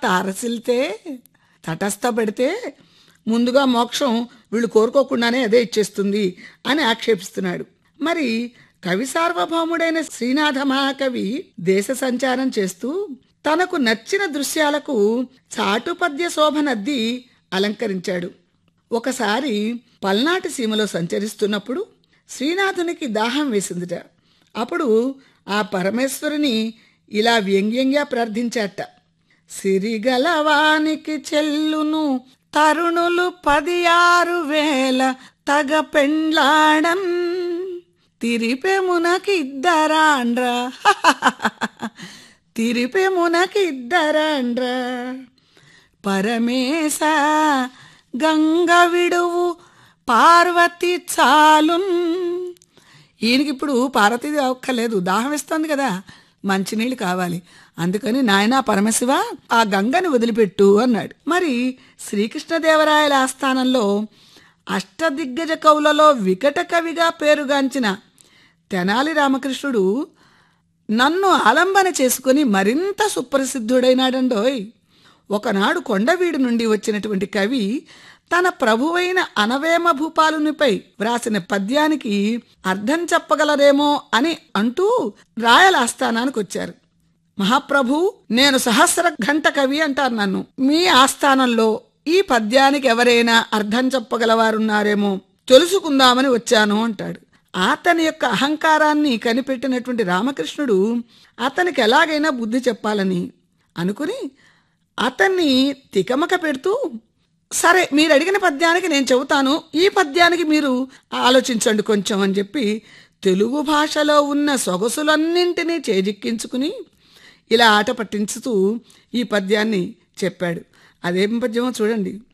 తారసిల్తే తటస్థపడితే ముందుగా మోక్షం వీళ్ళు కోరుకోకుండానే అదే ఇచ్చేస్తుంది అని ఆక్షేపిస్తున్నాడు మరి కవి సార్వభౌముడైన శ్రీనాథ మహాకవి దేశ సంచారం చేస్తూ తనకు నచ్చిన దృశ్యాలకు చాటుపద్య శోభనద్ది అలంకరించాడు ఒకసారి పల్నాటి సీమలో సంచరిస్తున్నప్పుడు శ్రీనాథునికి దాహం వేసిందిట అప్పుడు ఆ పరమేశ్వరుని ఇలా వ్యంగ్యంగా ప్రార్థించాట సిరిగలవానికి చెల్లును తరుణులు పది ఆరు వేల తగ పెండ్లాడం తిరిపెమునకిద్దరాండ్రా తిరిపెమునకిద్దరాండ్రా పరమేశ గంగ విడువు పార్వతి చాలున్ ఈయనకి ఇప్పుడు పార్వతీదేవి అక్కర్లేదు దాహం వేస్తుంది కదా మంచినీళ్ళు కావాలి అందుకని నాయనా పరమశివ ఆ గంగని వదిలిపెట్టు అన్నాడు మరి శ్రీకృష్ణదేవరాయల ఆస్థానంలో అష్టదిగ్గజ కవులలో వికట కవిగా పేరుగాంచిన తెనాలి రామకృష్ణుడు నన్ను ఆలంబన చేసుకుని మరింత సుప్రసిద్ధుడైనాడండోయ్ ఒకనాడు కొండవీడు నుండి వచ్చినటువంటి కవి తన ప్రభువైన అనవేమ భూపాలునిపై వ్రాసిన పద్యానికి అర్థం చెప్పగలరేమో అని అంటూ రాయల ఆస్థానానికి వచ్చారు మహాప్రభు నేను సహస్ర ఘంట కవి అంటారు నన్ను మీ ఆస్థానంలో ఈ పద్యానికి ఎవరైనా అర్థం చెప్పగలవారున్నారేమో తెలుసుకుందామని వచ్చాను అంటాడు అతని యొక్క అహంకారాన్ని కనిపెట్టినటువంటి రామకృష్ణుడు అతనికి ఎలాగైనా బుద్ధి చెప్పాలని అనుకుని అతన్ని తికమక పెడుతూ సరే మీరు అడిగిన పద్యానికి నేను చెబుతాను ఈ పద్యానికి మీరు ఆలోచించండి కొంచెం అని చెప్పి తెలుగు భాషలో ఉన్న సొగసులన్నింటినీ చేజిక్కించుకుని ఇలా ఆట పట్టించుతూ ఈ పద్యాన్ని చెప్పాడు అదేం పద్యమో చూడండి